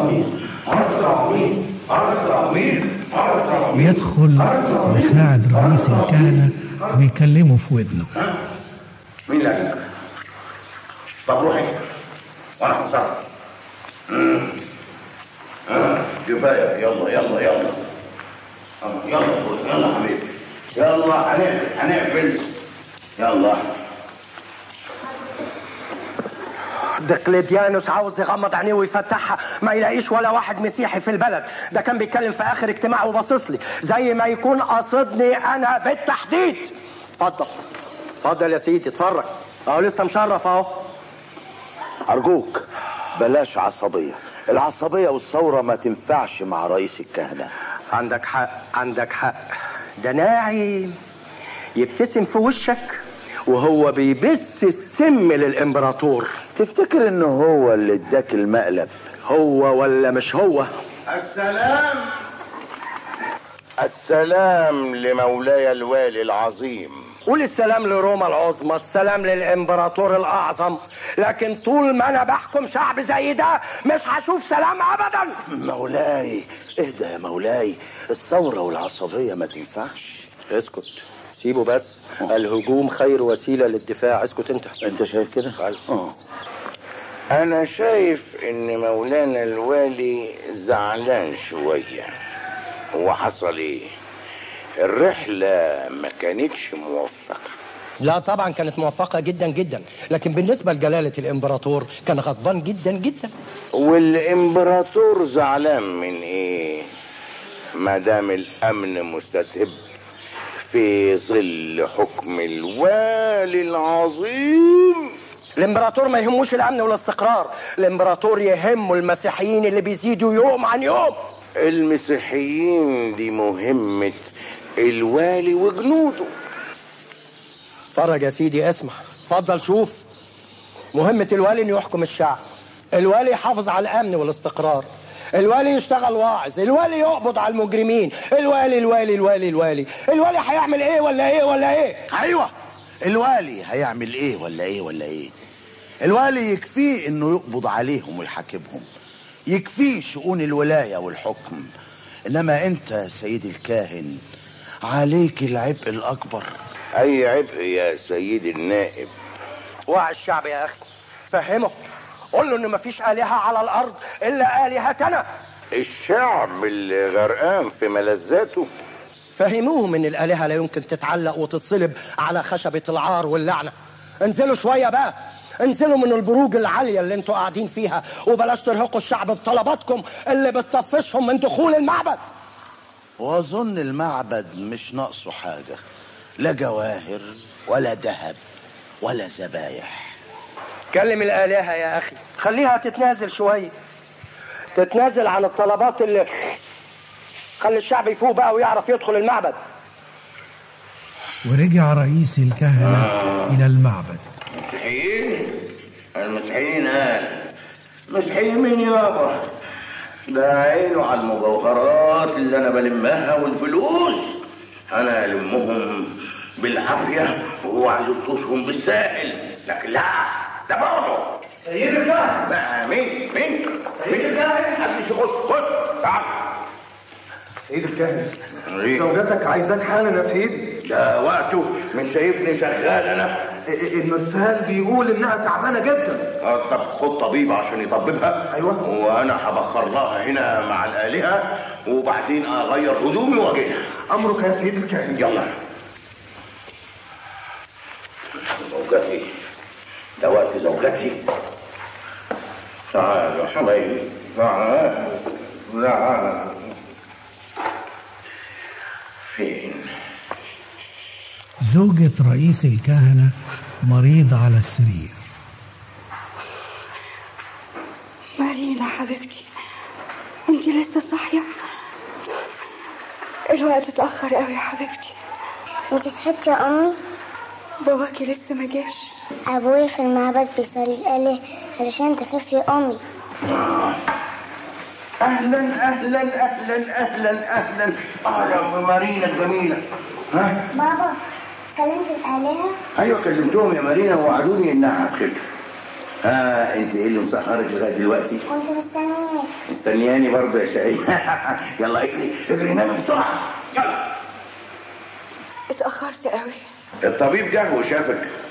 يدخل مساعد رئيس الكهنة ويكلمه في ودنه مين اللي قال طب روحي وانا هتصرف مم. آه، كفايه يلا يلا يلا آه، يلا خد، يلا حبيبي يلا هنقفل هنقفل يلا دقلديانوس عاوز يغمض عينيه ويفتحها ما يلاقيش ولا واحد مسيحي في البلد ده كان بيتكلم في اخر اجتماع وباصص لي زي ما يكون قصدني انا بالتحديد اتفضل اتفضل يا سيدي اتفرج اهو لسه مشرف اهو أرجوك بلاش عصبية العصبية والثورة ما تنفعش مع رئيس الكهنة عندك حق عندك حق ده ناعم يبتسم في وشك وهو بيبث السم للامبراطور تفتكر انه هو اللي اداك المقلب هو ولا مش هو السلام السلام لمولاي الوالي العظيم قول السلام لروما العظمى السلام للامبراطور الاعظم لكن طول ما انا بحكم شعب زي ده مش هشوف سلام ابدا مولاي اهدى يا مولاي الثورة والعصبية ما تنفعش اسكت سيبه بس الهجوم خير وسيله للدفاع اسكت انت انت شايف كده اه انا شايف ان مولانا الوالي زعلان شويه هو حصل ايه الرحله ما كانتش موفقه لا طبعا كانت موفقه جدا جدا لكن بالنسبه لجلاله الامبراطور كان غضبان جدا جدا والامبراطور زعلان من ايه ما دام الامن مستتب في ظل حكم الوالي العظيم الامبراطور ما يهموش الامن والاستقرار الامبراطور يهمه المسيحيين اللي بيزيدوا يوم عن يوم المسيحيين دي مهمة الوالي وجنوده اتفرج يا سيدي اسمع اتفضل شوف مهمة الوالي انه يحكم الشعب الوالي يحافظ على الامن والاستقرار الوالي يشتغل واعظ الوالي يقبض على المجرمين الوالي الوالي الوالي الوالي الوالي هيعمل ايه ولا ايه ولا ايه ايوه الوالي هيعمل ايه ولا ايه ولا ايه الوالي يكفيه انه يقبض عليهم ويحاكمهم يكفيه شؤون الولاية والحكم انما انت يا سيدي الكاهن عليك العبء الاكبر اي عبء يا سيدي النائب وعي الشعب يا اخي فهمه قول له ان مفيش الهه على الارض الا الهتنا الشعب اللي غرقان في ملذاته فهموهم ان الالهه لا يمكن تتعلق وتتصلب على خشبه العار واللعنه انزلوا شويه بقى انزلوا من البروج العاليه اللي انتوا قاعدين فيها وبلاش ترهقوا الشعب بطلباتكم اللي بتطفشهم من دخول المعبد واظن المعبد مش ناقصه حاجة لا جواهر ولا ذهب ولا ذبايح كلم الالهه يا اخي خليها تتنازل شويه تتنازل عن الطلبات اللي خلي الشعب يفوق بقى ويعرف يدخل المعبد ورجع رئيس الكهنة إلى المعبد مسيحيين المسيحيين قال مسيحيين مين يابا ده عينه على المجوهرات اللي انا بلمها والفلوس انا المهم بالعافيه وهو عايز يطوشهم بالساهل لكن لا ده برضه سيد الكهنه بقى مين مين سيد الكاهن محدش يخش خش تعال سيد الكاهن إيه؟ زوجتك عايزاك حالا يا سيدي ده وقته مش شايفني شغال انا المرسال بيقول انها تعبانه جدا آه، طب خد طبيب عشان يطببها أيوة. وانا هبخر لها هنا مع الالهه وبعدين اغير هدومي واجيلها امرك يا سيد الكاهن يلا زوجتي ده وقت زوجتي تعال يا حبيبي تعال تعال فين زوجة رئيس الكهنة مريضة على السرير مارينا حبيبتي انت لسه صاحية الوقت اتأخر قوي يا حبيبتي انت صحيتي يا امي باباكي لسه ما جاش ابوي في المعبد بيصلي الاله علشان تخفي امي اهلا اهلا اهلا اهلا اهلا اهلا بمارينا الجميله ها بابا كلمت الالهه ايوه كلمتهم يا مارينا ووعدوني انها هتخف ها انت ايه اللي مسهرك لغايه دلوقتي كنت مستنياك مستنياني برضه يا شقي يلا اجري اجري نام بسرعه يلا اتأخرت قوي الطبيب جه وشافك